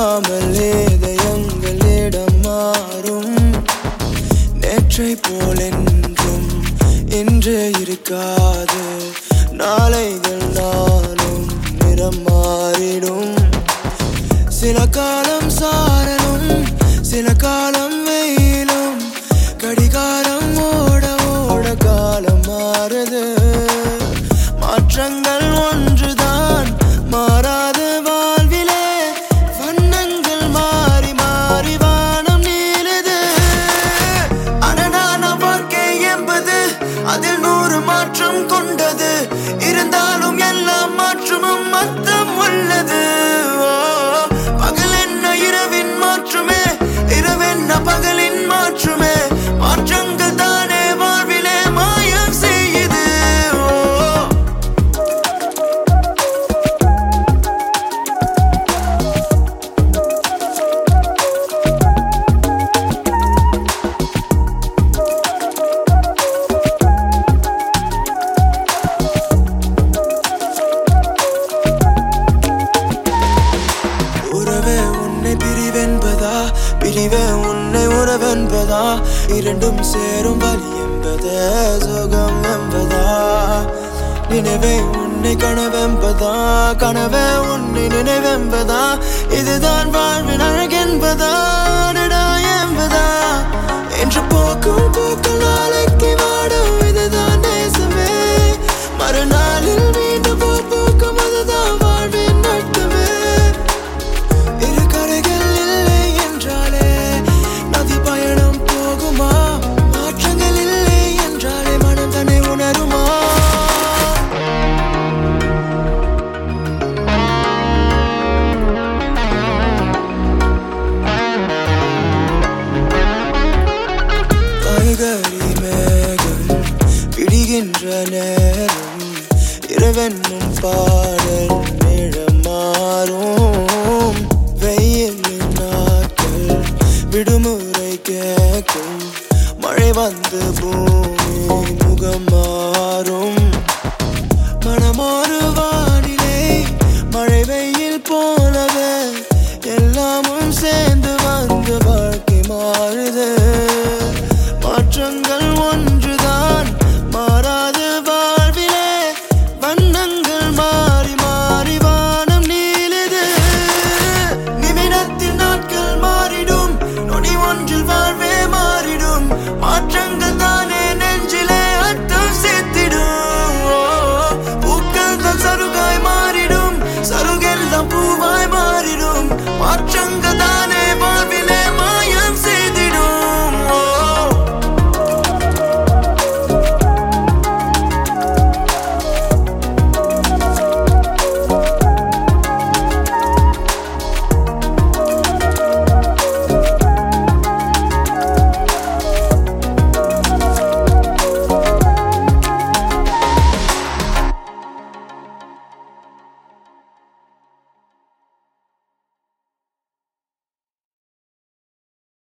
சொல்லாமல் இதயங்கள் இடம் மாறும் நேற்றை போல் என்றும் இன்று இருக்காது நாளைகள் நாளும் நிறம் மாறிடும் சில காலம் சாரலும் சில காலம் வெயிலும் கடிகாரம் ஓட ஓட காலம் மாறுது மாற்றங்கள் ஒன்றுதான் மாறாது வாழ்விலே வண்ணங்கள் மாறி மாறி வானம் நீளுது அடடான வாழ்க்கை என்பது அதில் நூறு மாற்றம் கொண்டது இருந்தாலும் எல்லாம் மாற்றமும் மத்தம் உள்ளது ஓ, பகல் என்ன இரவின் மாற்றுமே இரவென்ன பகலின் மாற்றுமே மாற்றங்கள் தானே வாழ்விலே மாயம் செய்யுது ஓ உறவே உன்னை பிரிவென்பதா பிரிவே உன்னை உறவென்பதா இரண்டும் சேரும் வழி என்பதே சுகம் என்பதா நினைவே உன்னை கனவென்பதா கனவே உன்னை நினைவென்பதா இதுதான் வாழ்வின் அழகென்பதா அடடா என்பதா என்று போக்கும் போக்கு நாளைக்கு வாடும் இதுதான் நேசமே மறுநாளில் மீண்டும் பூ பூக்கும் அதுதான் வாழ்வின் நட்டமே இரு கரைகள் இல்லை என்றாலே நதி பயணம் போகுமா மாற்றங்கள் இல்லை என்றாலே மனம் தன்னை உணருமா காய்கறி மேகம் பிடிகின்ற நேரம் இரவென்னும் பாடல் நிழம் மாறும் வெயிலின் நாட்கள் விடுமுறை கேட்கும் மழை வந்து பூமி முகம் மாறும் மனமொரு வானிலை மழை வெயில் போலவே